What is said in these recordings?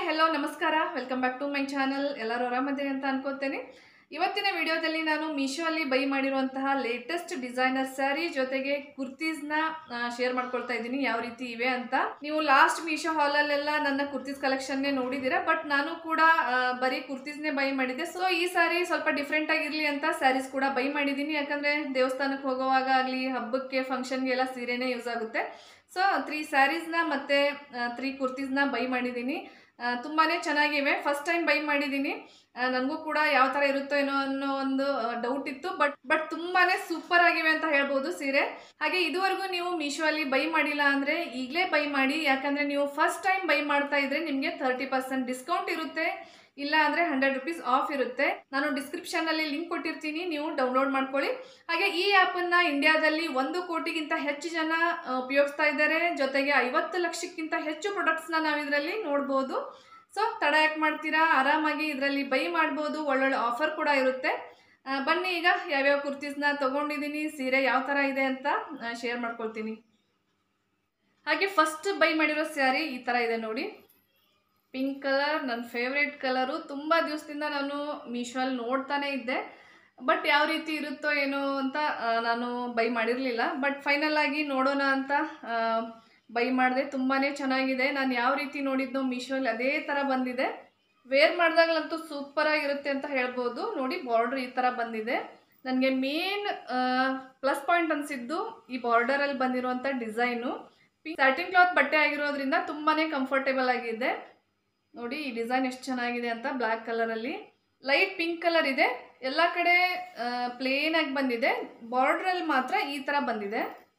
hello ನಮಸ್ಕಾರ welcome back to my channel ಎಲ್ಲರೂ ಆರಾಮದ್ದೀರಿ ಅಂತ ಅನ್ಕೋತೇನೆ ಇವತ್ತಿನ ವಿಡಿಯೋದಲ್ಲಿ ನಾನು ಮೀಶೋ ಅಲ್ಲಿ ಬೈ ಮಾಡಿರುವಂತಹ ಲೇಟೆಸ್ಟ್ ಡಿಸೈನರ್ ಸ್ಯಾರಿ ಜೊತೆಗೆ ಕುರ್ತೀಸ್ನ ಶೇರ್ ಮಾಡ್ಕೊಳ್ತಾ ಇದ್ದೀನಿ ಯಾವ ರೀತಿ ಇವೆ ಅಂತ ನೀವು ಲಾಸ್ಟ್ ಮೀಶೋ ಹಾಲಲ್ಲೆಲ್ಲ ನನ್ನ ಕುರ್ತೀಸ್ ಕಲೆಕ್ಷನ್ನೇ ನೋಡಿದ್ದೀರಾ ಬಟ್ ನಾನು ಕೂಡ ಆ, ಬರೀ ಕುರ್ತೀಸ್ನೇ ಬೈ ಮಾಡಿದ್ದೆ ಸೊ ಈ ಸಾರಿ ಸ್ವಲ್ಪ ಡಿಫ್ರೆಂಟ್ ಆಗಿರ್ಲಿ ಅಂತ ಸ್ಯಾರೀಸ್ ಕೂಡ ಬೈ ಮಾಡಿದ್ದೀನಿ ಯಾಕಂದ್ರೆ ದೇವಸ್ಥಾನಕ್ಕೆ ಹೋಗುವಾಗ ಆಗಲಿ ಹಬ್ಬಕ್ಕೆ ಫಂಕ್ಷನ್ಗೆ ಎಲ್ಲ ಸೀರೆನೇ ಯೂಸ್ ಆಗುತ್ತೆ ಸೊ ತ್ರೀ ಸ್ಯಾರೀಸ್ನ ಮತ್ತೆ ತ್ರೀ ಕುರ್ತೀಸ್ನ ಬೈ ಮಾಡಿದ್ದೀನಿ ಆ, ತುಂಬಾನೇ ಚೆನ್ನಾಗಿವೆ ಫಸ್ಟ್ ಟೈಮ್ ಬೈ ಮಾಡಿದ್ದೀನಿ ನನಗೂ ಕೂಡ ಯಾವ ಥರ ಇರುತ್ತೋ ಏನೋ ಅನ್ನೋ ಒಂದು ಡೌಟ್ ಇತ್ತು ಬಟ್ ಬಟ್ ತುಂಬಾನೇ ಸೂಪರ್ ಆಗಿವೆ ಅಂತ ಹೇಳ್ಬೋದು ಸೀರೆ ಹಾಗೆ ಇದುವರೆಗೂ ನೀವು ಮೀಶೋ ಅಲ್ಲಿ ಬೈ ಮಾಡಿಲ್ಲ ಅಂದರೆ ಈಗಲೇ ಬೈ ಮಾಡಿ ಯಾಕಂದರೆ ನೀವು ಫಸ್ಟ್ ಟೈಮ್ ಬೈ ಮಾಡ್ತಾ ಇದ್ರೆ ನಿಮಗೆ ತರ್ಟಿ ಪರ್ಸೆಂಟ್ ಡಿಸ್ಕೌಂಟ್ ಇರುತ್ತೆ ಇಲ್ಲ ಅಂದರೆ ಹಂಡ್ರೆಡ್ ರುಪೀಸ್ ಆಫ್ ಇರುತ್ತೆ ನಾನು ಡಿಸ್ಕ್ರಿಪ್ಷನಲ್ಲಿ ಲಿಂಕ್ ಕೊಟ್ಟಿರ್ತೀನಿ ನೀವು ಡೌನ್ಲೋಡ್ ಮಾಡ್ಕೊಳ್ಳಿ ಹಾಗೆ ಈ ಆ್ಯಪನ್ನು ಇಂಡಿಯಾದಲ್ಲಿ ಒಂದು ಕೋಟಿಗಿಂತ ಹೆಚ್ಚು ಜನ ಆ, ಉಪಯೋಗಿಸ್ತಾ ಇದ್ದಾರೆ ಜೊತೆಗೆ ಐವತ್ತು ಲಕ್ಷಕ್ಕಿಂತ ಹೆಚ್ಚು ಪ್ರಾಡಕ್ಟ್ಸ್ನ ನಾವು ಇದರಲ್ಲಿ ನೋಡ್ಬೋದು ಸೊ ತಡ ಯಾಕೆ ಮಾಡ್ತೀರಾ ಆರಾಮಾಗಿ ಇದರಲ್ಲಿ ಬೈ ಮಾಡ್ಬೋದು ಒಳ್ಳೊಳ್ಳೆ ಆಫರ್ ಕೂಡ ಇರುತ್ತೆ ಆ, ಬನ್ನಿ ಈಗ ಯಾವ್ಯಾವ ಕುರ್ತೀಸ್ನ ತೊಗೊಂಡಿದ್ದೀನಿ ಸೀರೆ ಯಾವ ಥರ ಇದೆ ಅಂತ ಶೇರ್ ಮಾಡ್ಕೊಳ್ತೀನಿ ಹಾಗೆ ಫಸ್ಟ್ ಬೈ ಮಾಡಿರೋ ಸ್ಯಾರಿ ಈ ಥರ ಇದೆ ನೋಡಿ ಪಿಂಕ್ ಕಲರ್ ನನ್ನ ಫೇವ್ರೇಟ್ ಕಲರು ತುಂಬ ದಿವಸದಿಂದ ನಾನು ಮೀಶೋಲ್ಲಿ ನೋಡ್ತಾನೆ ಇದ್ದೆ ಬಟ್ ಯಾವ ರೀತಿ ಇರುತ್ತೋ ಏನೋ ಅಂತ ಆ, ನಾನು ಬೈ ಮಾಡಿರಲಿಲ್ಲ ಬಟ್ ಫೈನಲ್ ಆಗಿ ನೋಡೋಣ ಅಂತ ಬೈ ಮಾಡಿದೆ ತುಂಬಾ ಚೆನ್ನಾಗಿದೆ ನಾನು ಯಾವ ರೀತಿ ನೋಡಿದ್ನೋ ಮೀಶೋಲ್ಲಿ ಅದೇ ಥರ ಬಂದಿದೆ ವೇರ್ ಮಾಡಿದಾಗಲಂತೂ ಸೂಪರಾಗಿರುತ್ತೆ ಅಂತ ಹೇಳ್ಬೋದು ನೋಡಿ ಬಾರ್ಡ್ರ್ ಈ ಥರ ಬಂದಿದೆ ನನಗೆ ಮೇನ್ ಪ್ಲಸ್ ಪಾಯಿಂಟ್ ಅನಿಸಿದ್ದು ಈ ಬಾರ್ಡರಲ್ಲಿ ಬಂದಿರುವಂಥ ಡಿಸೈನು ಸ್ಯಾಟಿನ್ ಕ್ಲಾತ್ ಬಟ್ಟೆ ಆಗಿರೋದ್ರಿಂದ ತುಂಬಾ ಕಂಫರ್ಟೇಬಲ್ ಆಗಿದೆ ನೋಡಿ ಈ ಡಿಸೈನ್ ಎಷ್ಟು ಚೆನ್ನಾಗಿದೆ ಅಂತ ಬ್ಲ್ಯಾಕ್ ಕಲರಲ್ಲಿ ಲೈಟ್ ಪಿಂಕ್ ಕಲರ್ ಇದೆ ಎಲ್ಲ ಕಡೆ ಪ್ಲೇನ್ ಆಗಿ ಬಂದಿದೆ ಬಾರ್ಡ್ರಲ್ಲಿ ಮಾತ್ರ ಈ ಥರ ಬಂದಿದೆ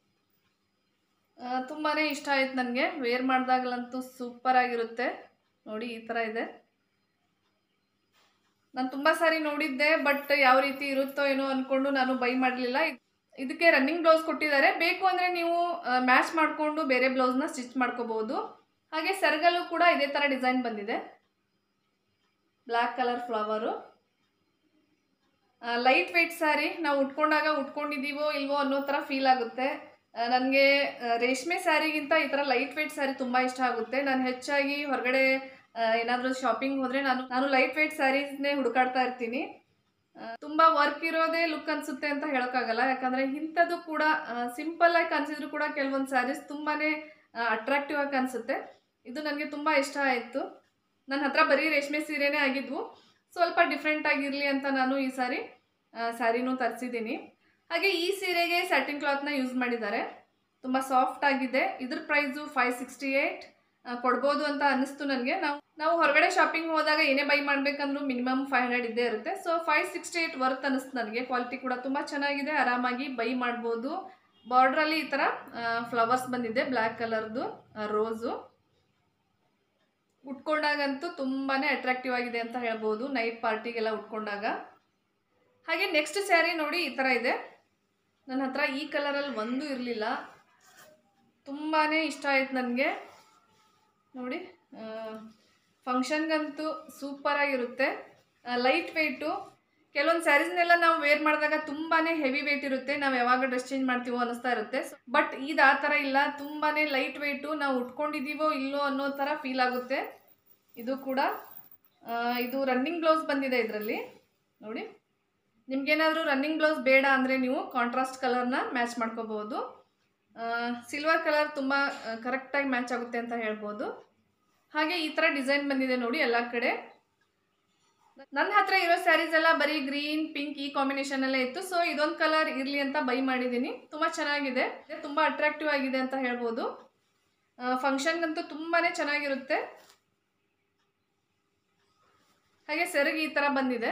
ತುಂಬಾ ಇಷ್ಟ ಆಯ್ತು ನನಗೆ ವೇರ್ ಮಾಡಿದಾಗಲಂತೂ ಸೂಪರ್ ಆಗಿರುತ್ತೆ ನೋಡಿ ಈ ಥರ ಇದೆ ನಾನು ತುಂಬ ಸಾರಿ ನೋಡಿದ್ದೆ ಬಟ್ ಯಾವ ರೀತಿ ಇರುತ್ತೋ ಏನೋ ಅಂದ್ಕೊಂಡು ನಾನು ಬೈ ಮಾಡಲಿಲ್ಲ ಇದಕ್ಕೆ ರನ್ನಿಂಗ್ ಬ್ಲೌಸ್ ಕೊಟ್ಟಿದ್ದಾರೆ ಬೇಕು ಅಂದರೆ ನೀವು ಮ್ಯಾಚ್ ಮಾಡಿಕೊಂಡು ಬೇರೆ ಬ್ಲೌಸ್ನ ಸ್ಟಿಚ್ ಮಾಡ್ಕೋಬೋದು ಹಾಗೆ ಸೆರಗಲ್ಲೂ ಕೂಡ ಇದೇ ಥರ ಡಿಸೈನ್ ಬಂದಿದೆ black colour flower light weight sari ನಾವು ಉಟ್ಕೊಂಡಾಗ ಉಟ್ಕೊಂಡಿದ್ದೀವೋ ಇಲ್ವೋ ಅನ್ನೋ ಥರ ಫೀಲ್ ಆಗುತ್ತೆ ನನಗೆ ರೇಷ್ಮೆ ಸ್ಯಾರಿಗಿಂತ ಈ ಥರ ಲೈಟ್ ವೆಯ್ಟ್ ಸ್ಯಾರಿ ತುಂಬ ಇಷ್ಟ ಆಗುತ್ತೆ ನಾನು ಹೆಚ್ಚಾಗಿ ಹೊರಗಡೆ ಏನಾದರೂ ಶಾಪಿಂಗ್ ಹೋದರೆ ನಾನು ನಾನು ಲೈಟ್ ವೆಯ್ಟ್ ಸ್ಯಾರೀಸ್ನೇ ಹುಡುಕಾಡ್ತಾ ಇರ್ತೀನಿ ತುಂಬ ವರ್ಕ್ ಇರೋದೇ ಲುಕ್ ಅನಿಸುತ್ತೆ ಅಂತ ಹೇಳೋಕ್ಕಾಗಲ್ಲ ಯಾಕಂದರೆ ಇಂಥದ್ದು ಕೂಡ ಸಿಂಪಲ್ ಆಗಿ ಕಾಣಿಸಿದ್ರು ಕೂಡ ಕೆಲವೊಂದು ಸ್ಯಾರೀಸ್ ತುಂಬಾ ಅಟ್ರಾಕ್ಟಿವ್ ಆಗಿ ಕಾಣಿಸುತ್ತೆ ಇದು ನನಗೆ ತುಂಬ ಇಷ್ಟ ಆಯಿತು ನನ್ನ ಹತ್ರ ಬರೀ ರೇಷ್ಮೆ ಸೀರೆನೇ ಆಗಿದ್ವು ಸ್ವಲ್ಪ ಡಿಫ್ರೆಂಟ್ ಆಗಿರಲಿ ಅಂತ ನಾನು ಈ ಸಾರಿ ಸ್ಯಾರಿನೂ ತರಿಸಿದ್ದೀನಿ ಹಾಗೆ ಈ ಸೀರೆಗೆ ಸ್ಯಾಟಿನ್ ಕ್ಲಾತ್ನ ಯೂಸ್ ಮಾಡಿದ್ದಾರೆ ತುಂಬ ಸಾಫ್ಟ್ ಆಗಿದೆ ಇದ್ರ ಪ್ರೈಸು ಫೈವ್ ಸಿಕ್ಸ್ಟಿ ಏಯ್ಟ್ ಕೊಡ್ಬೋದು ಅಂತ ಅನ್ನಿಸ್ತು ನನಗೆ ನಾವು ನಾವು ಹೊರಗಡೆ ಶಾಪಿಂಗ್ ಹೋದಾಗ ಏನೇ ಬೈ ಮಾಡಬೇಕಂದ್ರೂ ಮಿನಿಮಮ್ ಫೈವ್ ಹಂಡ್ರೆಡ್ ಇದ್ದೇ ಇರುತ್ತೆ so five sixty eight worth ಅನ್ನಿಸ್ತು ನನಗೆ ಕ್ವಾಲಿಟಿ ಕೂಡ ತುಂಬ ಚೆನ್ನಾಗಿದೆ ಆರಾಮಾಗಿ ಬೈ ಮಾಡ್ಬೋದು ಬಾರ್ಡ್ರಲ್ಲಿ ಈ ಥರ ಫ್ಲವರ್ಸ್ ಬಂದಿದೆ ಬ್ಲ್ಯಾಕ್ ಕಲರ್ದು ರೋಸು ಉಟ್ಕೊಂಡಾಗಂತೂ ತುಂಬಾ ಅಟ್ರಾಕ್ಟಿವ್ ಆಗಿದೆ ಅಂತ ಹೇಳ್ಬೋದು ನೈಟ್ ಪಾರ್ಟಿಗೆಲ್ಲ ಉಟ್ಕೊಂಡಾಗ ಹಾಗೆ ನೆಕ್ಸ್ಟ್ ಸ್ಯಾರಿ ನೋಡಿ ಈ ಥರ ಇದೆ ನನ್ನ ಹತ್ರ ಈ ಕಲರಲ್ಲಿ ಒಂದು ಇರಲಿಲ್ಲ ತುಂಬಾ ಇಷ್ಟ ಆಯ್ತು ನನಗೆ ನೋಡಿ ಫಂಕ್ಷನ್ಗಂತೂ ಸೂಪರಾಗಿರುತ್ತೆ ಲೈಟ್ ವೆಯ್ಟು ಕೆಲವೊಂದು ಸ್ಯಾರೀಸ್ನೆಲ್ಲ ನಾವು ವೇರ್ ಮಾಡಿದಾಗ ತುಂಬಾ ಹೆವಿ ವೆಯ್ಟ್ ಇರುತ್ತೆ ನಾವು ಯಾವಾಗ ಡ್ರೆಸ್ ಚೇಂಜ್ ಮಾಡ್ತೀವೋ ಅನ್ನಿಸ್ತಾ ಇರುತ್ತೆ ಬಟ್ ಇದು ಆ ಥರ ಇಲ್ಲ ತುಂಬಾ ಲೈಟ್ ವೆಯ್ಟು ನಾವು ಉಟ್ಕೊಂಡಿದ್ದೀವೋ ಇಲ್ಲೋ ಅನ್ನೋ ಥರ ಫೀಲ್ ಆಗುತ್ತೆ ಇದು ಕೂಡ ಆ, ಇದು ರನ್ನಿಂಗ್ ಬ್ಲೌಸ್ ಬಂದಿದೆ ಇದರಲ್ಲಿ ನೋಡಿ ನಿಮ್ಗೇನಾದರೂ ರನ್ನಿಂಗ್ ಬ್ಲೌಸ್ ಬೇಡ ಅಂದರೆ ನೀವು ಕಾಂಟ್ರಾಸ್ಟ್ ಕಲರ್ನ ಮ್ಯಾಚ್ ಮಾಡ್ಕೋಬೋದು ಸಿಲ್ವರ್ ಕಲರ್ ತುಂಬ ಕರೆಕ್ಟಾಗಿ ಮ್ಯಾಚ್ ಆಗುತ್ತೆ ಅಂತ ಹೇಳ್ಬೋದು ಹಾಗೆ ಈ ಥರ ಡಿಸೈನ್ ಬಂದಿದೆ ನೋಡಿ ಎಲ್ಲ ಕಡೆ ನನ್ನ ಹತ್ರ ಇರೋ ಸ್ಯಾರೀಸ್ ಎಲ್ಲ ಬರೀ ಗ್ರೀನ್ ಪಿಂಕ್ ಈ ಕಾಂಬಿನೇಷನಲ್ಲೇ ಇತ್ತು ಸೊ ಇದೊಂದು ಕಲರ್ ಇರಲಿ ಅಂತ ಬೈ ಮಾಡಿದ್ದೀನಿ ತುಂಬ ಚೆನ್ನಾಗಿದೆ ತುಂಬ ಅಟ್ರಾಕ್ಟಿವ್ ಆಗಿದೆ ಅಂತ ಹೇಳ್ಬೋದು ಫಂಕ್ಷನ್ಗಂತೂ ತುಂಬಾ ಚೆನ್ನಾಗಿರುತ್ತೆ ಹಾಗೆ ಸೆರಗು ಈ ಥರ ಬಂದಿದೆ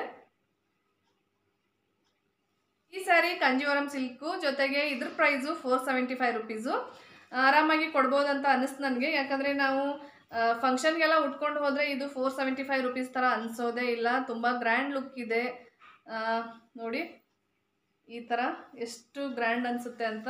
ಈ ಸ್ಯಾರಿ ಕಂಜೀವರಂ ಸಿಲ್ಕು ಜೊತೆಗೆ ಇದ್ರ price four seventy five rupees ಆರಾಮಾಗಿ ಕೊಡ್ಬೋದಂತ ಅನ್ನಿಸ್ತು ನನಗೆ ಯಾಕಂದರೆ ನಾವು ಫಂಕ್ಷನ್ಗೆಲ್ಲ ಉಟ್ಕೊಂಡು ಹೋದರೆ ಇದು ಫೋರ್ ಸೆವೆಂಟಿ ಫೈವ್ ರುಪೀಸ್ ಥರ ಅನಿಸೋದೇ ಇಲ್ಲ ತುಂಬ ಗ್ರ್ಯಾಂಡ್ ಲುಕ್ ಇದೆ ಆ, ನೋಡಿ ಈ ಥರ ಎಷ್ಟು ಗ್ರ್ಯಾಂಡ್ ಅನಿಸುತ್ತೆ ಅಂತ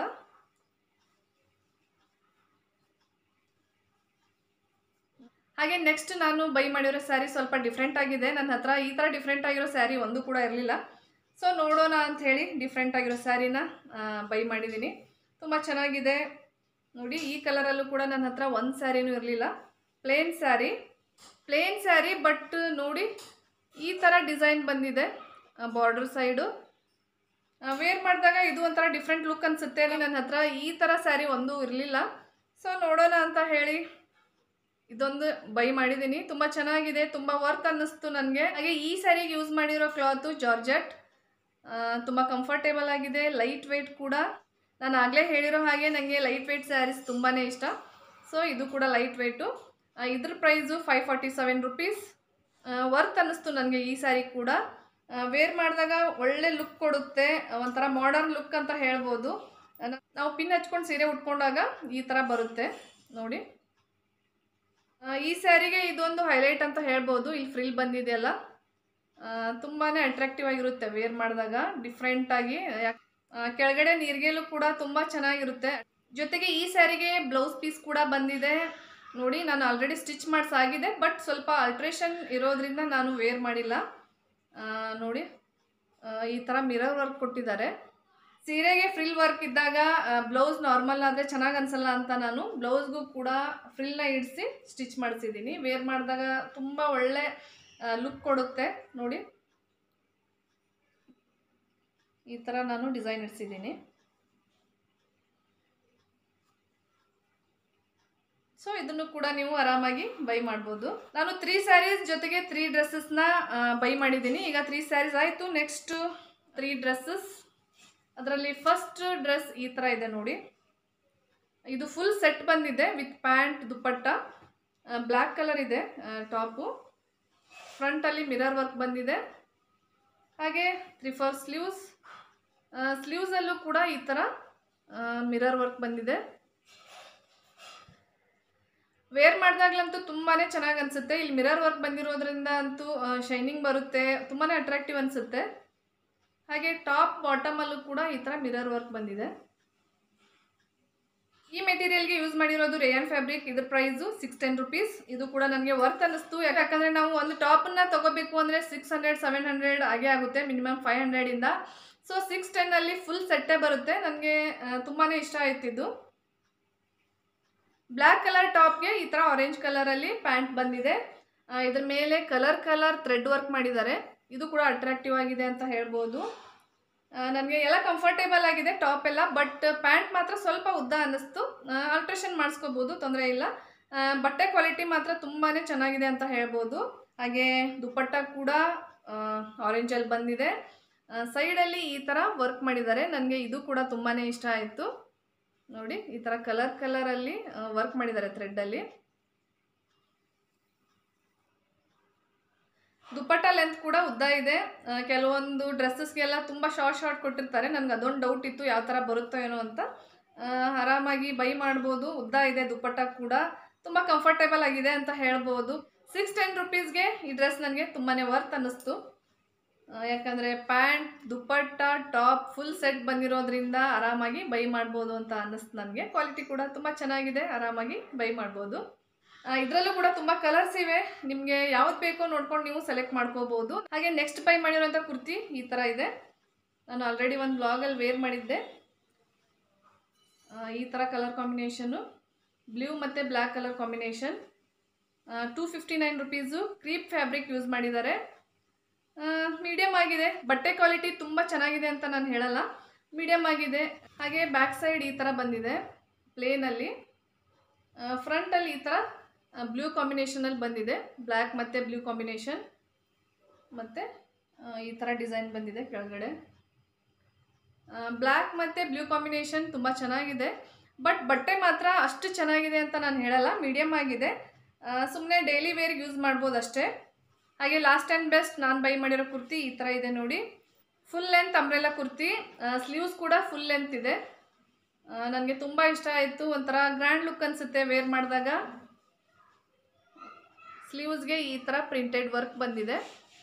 ಹಾಗೆ ನೆಕ್ಸ್ಟ್ ನಾನು ಬೈ ಮಾಡಿರೋ ಸ್ಯಾರಿ ಸ್ವಲ್ಪ ಡಿಫ್ರೆಂಟ್ ಆಗಿದೆ ನನ್ನ ಹತ್ರ ಈ ಥರ ಡಿಫ್ರೆಂಟ್ ಆಗಿರೋ ಸ್ಯಾರಿ ಒಂದು ಕೂಡ ಇರಲಿಲ್ಲ ಸೊ ನೋಡೋಣ ಅಂತ ಹೇಳಿ ಡಿಫ್ರೆಂಟ್ ಆಗಿರೋ ಸ್ಯಾರಿನ ಬೈ ಮಾಡಿದ್ದೀನಿ ತುಂಬ ಚೆನ್ನಾಗಿದೆ ನೋಡಿ ಈ ಕಲರಲ್ಲೂ ಕೂಡ ನನ್ನ ಹತ್ರ ಒಂದು ಸ್ಯಾರಿನೂ ಇರಲಿಲ್ಲ plain sari plain sari but ನೋಡಿ ಈ ಥರ ಡಿಸೈನ್ ಬಂದಿದೆ ಬಾರ್ಡರ್ ಸೈಡು ವೇರ್ ಮಾಡಿದಾಗ ಇದು ಒಂಥರ ಡಿಫ್ರೆಂಟ್ ಲುಕ್ ಅನಿಸುತ್ತೆ ನನ್ನ ಹತ್ರ ಈ ಥರ ಸ್ಯಾರಿ ಒಂದೂ ಇರಲಿಲ್ಲ ಸೊ ನೋಡೋಣ ಅಂತ ಹೇಳಿ ಇದೊಂದು ಬೈ ಮಾಡಿದ್ದೀನಿ ತುಂಬ ಚೆನ್ನಾಗಿದೆ ತುಂಬ ವರ್ತ್ ಅನ್ನಿಸ್ತು ನನಗೆ ಹಾಗೆ ಈ ಸ್ಯಾರಿಗೆ ಯೂಸ್ ಮಾಡಿರೋ ಕ್ಲಾತು ಜಾರ್ಜೆಟ್ ತುಂಬ ಕಂಫರ್ಟೇಬಲ್ ಆಗಿದೆ ಲೈಟ್ ವೆಯ್ಟ್ ಕೂಡ ನಾನು ಆಗಲೇ ಹೇಳಿರೋ ಹಾಗೆ ನನಗೆ ಲೈಟ್ ವೆಯ್ಟ್ ಸ್ಯಾರೀಸ್ ತುಂಬಾ ಇಷ್ಟ ಸೊ ಇದು ಕೂಡ ಲೈಟ್ ವೆಯ್ಟು ಇದ್ರ price five forty seven rupees worth ಅನ್ನಿಸ್ತು ನನಗೆ ಈ ಸ್ಯಾರಿ ಕೂಡ ವೇರ್ ಮಾಡಿದಾಗ ಒಳ್ಳೆ ಲುಕ್ ಕೊಡುತ್ತೆ ಒಂಥರ ಮಾಡರ್ನ್ ಲುಕ್ ಅಂತ ಹೇಳ್ಬೋದು ನ- ನಾವು ಪಿನ್ ಹಚ್ಕೊಂಡು ಸೀರೆ ಉಟ್ಕೊಂಡಾಗ ಈ ಥರ ಬರುತ್ತೆ ನೋಡಿ ಆ, ಈ ಸ್ಯಾರಿಗೆ ಇದೊಂದು ಹೈಲೈಟ್ ಅಂತ ಹೇಳ್ಬೋದು ಇಲ್ಲಿ ಫ್ರಿಲ್ ಬಂದಿದೆಯಲ್ಲ ತುಂಬಾ ಅಟ್ರಾಕ್ಟಿವ್ ಆಗಿರುತ್ತೆ ವೇರ್ ಮಾಡಿದಾಗ ಡಿಫ್ರೆಂಟಾಗಿ ಕೆಳಗಡೆ ನೀರ್ಗೆಲು ಕೂಡ ತುಂಬ ಚೆನ್ನಾಗಿರುತ್ತೆ ಜೊತೆಗೆ ಈ ಸ್ಯಾರಿಗೆ ಬ್ಲೌಸ್ ಪೀಸ್ ಕೂಡ ಬಂದಿದೆ ನೋಡಿ ನಾನು ಆಲ್ರೆಡಿ ಸ್ಟಿಚ್ ಮಾಡಿಸಾಗಿದೆ ಬಟ್ ಸ್ವಲ್ಪ ಅಲ್ಟ್ರೇಷನ್ ಇರೋದ್ರಿಂದ ನಾನು ವೇರ್ ಮಾಡಿಲ್ಲ ಆ, ನೋಡಿ ಆ, ಈ ಥರ ಮಿರರ್ ವರ್ಕ್ ಕೊಟ್ಟಿದ್ದಾರೆ ಸೀರೆಗೆ ಫ್ರಿಲ್ ವರ್ಕ್ ಇದ್ದಾಗ ಬ್ಲೌಸ್ ನಾರ್ಮಲ್ ಆದರೆ ಚೆನ್ನಾಗಿ ಅನ್ಸಲ್ಲ ಅಂತ ನಾನು ಬ್ಲೌಸ್ಗೂ ಕೂಡ ಫ್ರಿಲ್ನ ಇಡಿಸಿ ಸ್ಟಿಚ್ ಮಾಡಿಸಿದ್ದೀನಿ ವೇರ್ ಮಾಡಿದಾಗ ತುಂಬ ಒಳ್ಳೆ ಲುಕ್ ಕೊಡುತ್ತೆ ನೋಡಿ ಈ ಥರ ನಾನು ಡಿಸೈನ್ ಇಡಿಸಿದ್ದೀನಿ ಸೊ ಇದನ್ನು ಕೂಡ ನೀವು ಆರಾಮಾಗಿ ಬೈ ಮಾಡ್ಬೋದು ನಾನು ತ್ರೀ ಸ್ಯಾರೀಸ್ ಜೊತೆಗೆ ತ್ರೀ ಡ್ರೆಸ್ಸಸ್ನ ಬೈ ಮಾಡಿದ್ದೀನಿ ಈಗ ತ್ರೀ ಸ್ಯಾರೀಸ್ ಆಯಿತು ನೆಕ್ಸ್ಟ್ ತ್ರೀ ಡ್ರೆಸ್ಸಸ್ ಅದರಲ್ಲಿ ಫಸ್ಟ್ ಡ್ರೆಸ್ ಈ ಥರ ಇದೆ ನೋಡಿ ಇದು ಫುಲ್ ಸೆಟ್ ಬಂದಿದೆ with pant dupatta black colour ಇದೆ ಟಾಪು ಫ್ರಂಟಲ್ಲಿ ಮಿರರ್ ವರ್ಕ್ ಬಂದಿದೆ ಹಾಗೆ ತ್ರೀ ಫೋರ್ ಸ್ಲೀವ್ಸ್ ಸ್ಲೀವ್ಸಲ್ಲೂ ಕೂಡ ಈ ಥರ ಮಿರರ್ ವರ್ಕ್ ಬಂದಿದೆ ವೇರ್ ಮಾಡಿದಾಗ್ಲಂತೂ ತುಂಬಾ ಚೆನ್ನಾಗಿ ಅನಿಸುತ್ತೆ ಇಲ್ಲಿ ಮಿರರ್ ವರ್ಕ್ ಬಂದಿರೋದ್ರಿಂದ ಅಂತೂ ಶೈನಿಂಗ್ ಬರುತ್ತೆ ತುಂಬಾ ಅಟ್ರಾಕ್ಟಿವ್ ಅನಿಸುತ್ತೆ ಹಾಗೆ ಟಾಪ್ ಬಾಟಮಲ್ಲೂ ಕೂಡ ಈ ಥರ ಮಿರರ್ ವರ್ಕ್ ಬಂದಿದೆ ಈ ಮೆಟೀರಿಯಲ್ಗೆ ಯೂಸ್ ಮಾಡಿರೋದು ರೇಯನ್ ಫ್ಯಾಬ್ರಿಕ್ ಇದ್ರ ಪ್ರೈಸು ಸಿಕ್ಸ್ ಟೆನ್ ರುಪೀಸ್ ಇದು ಕೂಡ ನನಗೆ ವರ್ತ್ ಅನ್ನಿಸ್ತು ಯಾಕಂದರೆ ನಾವು ಒಂದು ಟಾಪನ್ನ ತಗೋಬೇಕು ಅಂದರೆ ಸಿಕ್ಸ್ ಹಂಡ್ರೆಡ್ ಸೆವೆನ್ ಹಂಡ್ರೆಡ್ ಆಗೇ ಆಗುತ್ತೆ ಮಿನಿಮಮ್ ಫೈವ್ ಹಂಡ್ರೆಡಿಂದ ಸೊ ಸಿಕ್ಸ್ ಟೆನ್ನಲ್ಲಿ ಫುಲ್ ಸೆಟ್ಟೇ ಬರುತ್ತೆ ನನಗೆ ತುಂಬಾ ಇಷ್ಟ ಆಯ್ತಿದ್ದು ಬ್ಲ್ಯಾಕ್ ಕಲರ್ ಟಾಪ್ಗೆ ಈ ಥರ ಆರೆಂಜ್ ಕಲರಲ್ಲಿ ಪ್ಯಾಂಟ್ ಬಂದಿದೆ ಆ, ಇದ್ರ ಮೇಲೆ ಕಲರ್ ಕಲರ್ ಥ್ರೆಡ್ ವರ್ಕ್ ಮಾಡಿದ್ದಾರೆ ಇದು ಕೂಡ ಅಟ್ರಾಕ್ಟಿವ್ ಆಗಿದೆ ಅಂತ ಹೇಳ್ಬೋದು ನನಗೆ ಎಲ್ಲ ಕಂಫರ್ಟೇಬಲ್ ಆಗಿದೆ ಟಾಪ್ ಎಲ್ಲ ಬಟ್ ಪ್ಯಾಂಟ್ ಮಾತ್ರ ಸ್ವಲ್ಪ ಉದ್ದ ಅನ್ನಿಸ್ತು ಆಲ್ಟ್ರೇಷನ್ ಮಾಡಿಸ್ಕೋಬೋದು ತೊಂದರೆ ಇಲ್ಲ ಆ, ಬಟ್ಟೆ ಕ್ವಾಲಿಟಿ ಮಾತ್ರ ತುಂಬಾ ಚೆನ್ನಾಗಿದೆ ಅಂತ ಹೇಳ್ಬೋದು ಹಾಗೆ ದುಪ್ಪಟ್ಟ ಕೂಡ ಆರೆಂಜಲ್ಲಿ ಬಂದಿದೆ ಸೈಡಲ್ಲಿ ಈ ಥರ ವರ್ಕ್ ಮಾಡಿದ್ದಾರೆ ನನಗೆ ಇದು ಕೂಡ ತುಂಬಾ ಇಷ್ಟ ಆಯಿತು ನೋಡಿ ಈ ಥರ ಕಲರ್ ಕಲರಲ್ಲಿ ವರ್ಕ್ ಮಾಡಿದ್ದಾರೆ ಥ್ರೆಡ್ಡಲ್ಲಿ ದುಪ್ಪಟ್ಟ ಲೆಂತ್ ಕೂಡ ಉದ್ದ ಇದೆ ಆ, ಕೆಲವೊಂದು ಡ್ರೆಸ್ಸಸ್ಗೆಲ್ಲ ತುಂಬ ಶಾರ್ಟ್ ಶಾರ್ಟ್ ಕೊಟ್ಟಿರ್ತಾರೆ ನನಗೆ ಅದೊಂದು ಡೌಟ್ ಇತ್ತು ಯಾವ ಥರ ಬರುತ್ತೋ ಏನೋ ಅಂತ ಆ, ಆರಾಮಾಗಿ ಬೈ ಮಾಡ್ಬೋದು ಉದ್ದ ಇದೆ ದುಪ್ಪಟ್ಟ ಕೂಡ ತುಂಬ ಕಂಫರ್ಟೇಬಲ್ ಆಗಿದೆ ಅಂತ ಹೇಳ್ಬೋದು ಸಿಕ್ಸ್ ಟೆನ್ ರುಪೀಸ್ಗೆ ಈ ಡ್ರೆಸ್ ನನಗೆ ತುಂಬಾ ವರ್ತ್ ಅನ್ನಿಸ್ತು ಆ, ಯಾಕಂದರೆ pant dupatta top full set ಬಂದಿರೋದ್ರಿಂದ ಆರಾಮಾಗಿ ಬೈ ಮಾಡ್ಬೋದು ಅಂತ ಅನ್ನಿಸ್ತು ನನಗೆ ಕ್ವಾಲಿಟಿ ಕೂಡ ತುಂಬ ಚೆನ್ನಾಗಿದೆ ಆರಾಮಾಗಿ ಬೈ ಮಾಡ್ಬೋದು ಇದರಲ್ಲೂ ಕೂಡ ತುಂಬ ಕಲರ್ಸ್ ಇವೆ ನಿಮಗೆ ಯಾವ್ದು ಬೇಕೋ ನೋಡ್ಕೊಂಡು ನೀವು ಸೆಲೆಕ್ಟ್ ಮಾಡ್ಕೋಬೋದು ಹಾಗೆ ನೆಕ್ಸ್ಟ್ ಬೈ ಮಾಡಿರೋಂಥ ಕುರ್ತಿ ಈ ಥರ ಇದೆ ನಾನು ಆಲ್ರೆಡಿ ಒಂದು ಬ್ಲಾಗಲ್ಲಿ ವೇರ್ ಮಾಡಿದ್ದೆ ಆ, ಈ ಥರ ಕಲರ್ ಕಾಂಬಿನೇಷನು ಬ್ಲೂ ಮತ್ತು black colour combination two fifty nine rupees crepe fabric use ಮಾಡಿದ್ದಾರೆ ಮೀಡಿಯಮ್ ಆಗಿದೆ ಬಟ್ಟೆ ಕ್ವಾಲಿಟಿ ತುಂಬ ಚೆನ್ನಾಗಿದೆ ಅಂತ ನಾನು ಹೇಳಲ್ಲ ಮೀಡಿಯಮ್ ಆಗಿದೆ ಹಾಗೆ ಬ್ಯಾಕ್ ಸೈಡ್ ಈ ಥರ ಬಂದಿದೆ ಪ್ಲೇನಲ್ಲಿ ಫ್ರಂಟಲ್ಲಿ ಈ ಥರ ಬ್ಲೂ ಕಾಂಬಿನೇಷನಲ್ಲಿ ಬಂದಿದೆ ಬ್ಲ್ಯಾಕ್ ಮತ್ತು ಬ್ಲೂ ಕಾಂಬಿನೇಷನ್ ಮತ್ತು ಈ ಥರ ಡಿಸೈನ್ ಬಂದಿದೆ ಕೆಳಗಡೆ ಬ್ಲ್ಯಾಕ್ ಮತ್ತು ಬ್ಲೂ ಕಾಂಬಿನೇಷನ್ ತುಂಬ ಚೆನ್ನಾಗಿದೆ ಬಟ್ ಬಟ್ಟೆ ಮಾತ್ರ ಅಷ್ಟು ಚೆನ್ನಾಗಿದೆ ಅಂತ ನಾನು ಹೇಳಲ್ಲ ಮೀಡಿಯಮ್ ಆಗಿದೆ ಸುಮ್ಮನೆ ಡೈಲಿ ವೇರ್ಗೆ ಯೂಸ್ ಮಾಡ್ಬೋದು ಅಷ್ಟೇ ಹಾಗೆ ಲಾಸ್ಟ್ ಆ್ಯಂಡ್ ಬೆಸ್ಟ್ ನಾನು ಬೈ ಮಾಡಿರೋ ಕುರ್ತಿ ಈ ಥರ ಇದೆ ನೋಡಿ full length umbrella kurti sleeves ಕೂಡ ಫುಲ್ ಲೆಂತ್ ಇದೆ ನನಗೆ ತುಂಬ ಇಷ್ಟ ಆಯಿತು ಒಂಥರ ಗ್ರ್ಯಾಂಡ್ ಲುಕ್ ಅನಿಸುತ್ತೆ ವೇರ್ ಮಾಡಿದಾಗ ಸ್ಲೀವ್ಸ್ಗೆ ಈ ಥರ ಪ್ರಿಂಟೆಡ್ ವರ್ಕ್ ಬಂದಿದೆ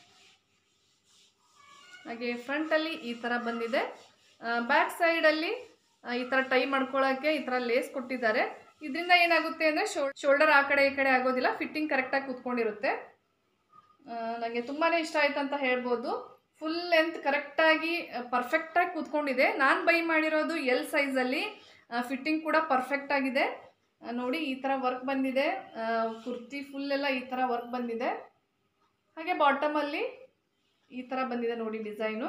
ಹಾಗೆ ಫ್ರಂಟಲ್ಲಿ ಈ ಥರ ಬಂದಿದೆ ಬ್ಯಾಕ್ ಸೈಡಲ್ಲಿ ಈ ಥರ ಟೈ ಮಾಡ್ಕೊಳ್ಳೋಕ್ಕೆ ಈ ಥರ ಲೇಸ್ ಕೊಟ್ಟಿದ್ದಾರೆ ಇದರಿಂದ ಏನಾಗುತ್ತೆ ಅಂದರೆ ಶೋಲ್ಡರ್ ಆ ಕಡೆ ಈ ಕಡೆ ಆಗೋದಿಲ್ಲ ಫಿಟ್ಟಿಂಗ್ ಕರೆಕ್ಟಾಗಿ ಕೂತ್ಕೊಂಡಿರುತ್ತೆ ನನಗೆ ತುಂಬಾ ಇಷ್ಟ ಆಯ್ತು ಅಂತ ಹೇಳ್ಬೋದು ಫುಲ್ ಲೆಂತ್ ಕರೆಕ್ಟಾಗಿ ಪರ್ಫೆಕ್ಟಾಗಿ ಕೂತ್ಕೊಂಡಿದೆ ನಾನು ಬೈ ಮಾಡಿರೋದು ಎಲ್ ಸೈಜಲ್ಲಿ ಫಿಟ್ಟಿಂಗ್ ಕೂಡ ಪರ್ಫೆಕ್ಟ್ ಆಗಿದೆ ಆ, ನೋಡಿ ಈ ಥರ ವರ್ಕ್ ಬಂದಿದೆ ಆ, ಕುರ್ತಿ ಫುಲ್ ಎಲ್ಲ ಈ ಥರ ವರ್ಕ್ ಬಂದಿದೆ ಹಾಗೆ ಬಾಟಮಲ್ಲಿ ಈ ಥರ ಬಂದಿದೆ ನೋಡಿ ಡಿಸೈನು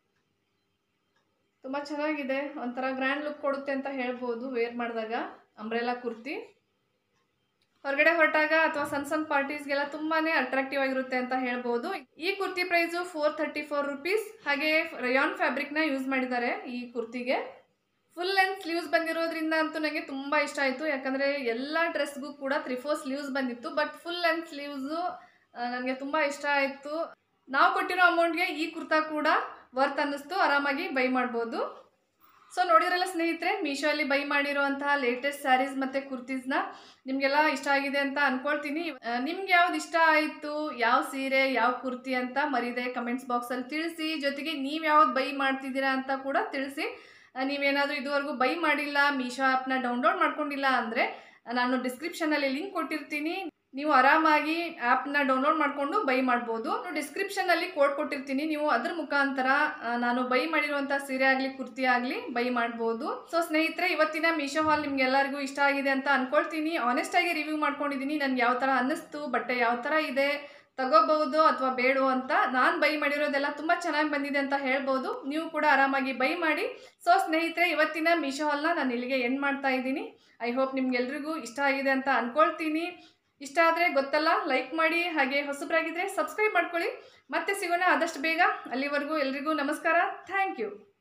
ತುಂಬ ಚೆನ್ನಾಗಿದೆ ಒಂಥರ ಗ್ರ್ಯಾಂಡ್ ಲುಕ್ ಕೊಡುತ್ತೆ ಅಂತ ಹೇಳ್ಬೋದು ವೇರ್ ಮಾಡಿದಾಗ ಅಂಬ್ರೆಲಾ ಕುರ್ತಿ ಹೊರಗಡೆ ಹೊರಟಾಗ ಅಥವಾ ಸಣ್ಣ ಸಣ್ಣ ಪಾರ್ಟೀಸ್ಗೆಲ್ಲ ತುಂಬಾ ಅಟ್ರಾಕ್ಟಿವ್ ಆಗಿರುತ್ತೆ ಅಂತ ಹೇಳ್ಬೋದು ಈ kurti price four thirty four rupees ಹಾಗೆ ರಯಾನ್ ಫ್ಯಾಬ್ರಿಕ್ನ ಯೂಸ್ ಮಾಡಿದ್ದಾರೆ ಈ ಕುರ್ತಿಗೆ ಫುಲ್ ಲೆಂತ್ ಸ್ಲೀವ್ಸ್ ಬಂದಿರೋದ್ರಿಂದ ಅಂತೂ ನನಗೆ ತುಂಬ ಇಷ್ಟ ಆಯಿತು ಯಾಕಂದರೆ ಎಲ್ಲ ಡ್ರೆಸ್ಗೂ ಕೂಡ ತ್ರೀ ಫೋರ್ ಸ್ಲೀವ್ಸ್ ಬಂದಿತ್ತು ಬಟ್ ಫುಲ್ ಲೆಂತ್ ಸ್ಲೀವ್ಸು ನನಗೆ ತುಂಬ ಇಷ್ಟ ಆಯಿತು ನಾವು ಕೊಟ್ಟಿರೋ ಅಮೌಂಟ್ಗೆ ಈ ಕುರ್ತಾ ಕೂಡ ವರ್ತ್ ಅನ್ನಿಸ್ತು ಆರಾಮಾಗಿ ಬೈ ಮಾಡ್ಬೋದು ಸೊ ನೋಡಿದ್ರಲ್ಲ ಸ್ನೇಹಿತರೆ ಮೀಶೋಲ್ಲಿ ಬೈ ಮಾಡಿರುವಂತಹ ಲೇಟೆಸ್ಟ್ ಸ್ಯಾರೀಸ್ ಮತ್ತು ಕುರ್ತೀಸ್ನ ನಿಮಗೆಲ್ಲ ಇಷ್ಟ ಆಗಿದೆ ಅಂತ ಅನ್ಕೊಳ್ತೀನಿ ನಿಮ್ಗೆ ಯಾವ್ದು ಇಷ್ಟ ಆಯಿತು ಯಾವ ಸೀರೆ ಯಾವ ಕುರ್ತಿ ಅಂತ ಮರಿದೆ ಕಮೆಂಟ್ಸ್ ಬಾಕ್ಸಲ್ಲಿ ತಿಳಿಸಿ ಜೊತೆಗೆ ನೀವು ಯಾವ್ದು ಬೈ ಮಾಡ್ತಿದ್ದೀರಾ ಅಂತ ಕೂಡ ತಿಳಿಸಿ ಆ, ನೀವೇನಾದರೂ ಇದುವರೆಗೂ ಬೈ ಮಾಡಿಲ್ಲ ಮೀಶೋ ಆ್ಯಪ್ನ ಡೌನ್ಲೋಡ್ ಮಾಡ್ಕೊಂಡಿಲ್ಲ ಅಂದರೆ ನಾನು ಡಿಸ್ಕ್ರಿಪ್ಷನಲ್ಲಿ ಲಿಂಕ್ ಕೊಟ್ಟಿರ್ತೀನಿ ನೀವು ಆರಾಮಾಗಿ ಆ್ಯಪ್ನ ಡೌನ್ಲೋಡ್ ಮಾಡಿಕೊಂಡು ಬೈ ಮಾಡ್ಬೋದು ಡಿಸ್ಕ್ರಿಪ್ಷನಲ್ಲಿ ಕೋಡ್ ಕೊಟ್ಟಿರ್ತೀನಿ ನೀವು ಅದ್ರ ಮುಖಾಂತರ ಆ, ನಾನು ಬೈ ಮಾಡಿರುವಂಥ ಸೀರೆ ಆಗಲಿ ಕುರ್ತಿ ಆಗಲಿ ಬೈ ಮಾಡ್ಬೋದು ಸೊ ಸ್ನೇಹಿತರೆ ಇವತ್ತಿನ ಮೀಶೋ ಹಾಲ್ ನಿಮ್ಗೆಲ್ಲರಿಗೂ ಇಷ್ಟ ಆಗಿದೆ ಅಂತ ಅನ್ಕೊಳ್ತೀನಿ ಆನೆಸ್ಟ್ ಆಗಿ ರಿವ್ಯೂ ಮಾಡ್ಕೊಂಡಿದ್ದೀನಿ ನನ್ಗೆ ಯಾವ ಥರ ಅನ್ನಿಸ್ತು ಬಟ್ಟೆ ಯಾವ ಥರ ಇದೆ ತಗೋಬಹುದು ಅಥವಾ ಬೇಡೋ ಅಂತ ನಾನು ಬೈ ಮಾಡಿರೋದೆಲ್ಲ ತುಂಬ ಚೆನ್ನಾಗಿ ಬಂದಿದೆ ಅಂತ ಹೇಳ್ಬೋದು ನೀವು ಕೂಡ ಆರಾಮಾಗಿ ಬೈ ಮಾಡಿ ಸೊ ಸ್ನೇಹಿತರೆ ಇವತ್ತಿನ ಮೀಶೋ ಹಾಲ್ನ ನಾನು ಇಲ್ಲಿಗೆ ಎಂಡ್ ಮಾಡ್ತಾ ಇದ್ದೀನಿ ಐ ಹೋಪ್ ನಿಮ್ಗೆಲ್ರಿಗೂ ಇಷ್ಟ ಆಗಿದೆ ಅಂತ ಅನ್ಕೊಳ್ತೀನಿ ಇಷ್ಟ ಆದರೆ ಗೊತ್ತಲ್ಲ ಲೈಕ್ ಮಾಡಿ ಹಾಗೆ ಹೊಸಬ್ರಾಗಿದ್ದರೆ ಸಬ್ಸ್ಕ್ರೈಬ್ ಮಾಡ್ಕೊಳ್ಳಿ ಮತ್ತೆ ಸಿಗೋಣ ಆದಷ್ಟು ಬೇಗ ಅಲ್ಲಿವರೆಗೂ ಎಲ್ರಿಗೂ ನಮಸ್ಕಾರ ಥ್ಯಾಂಕ್ ಯು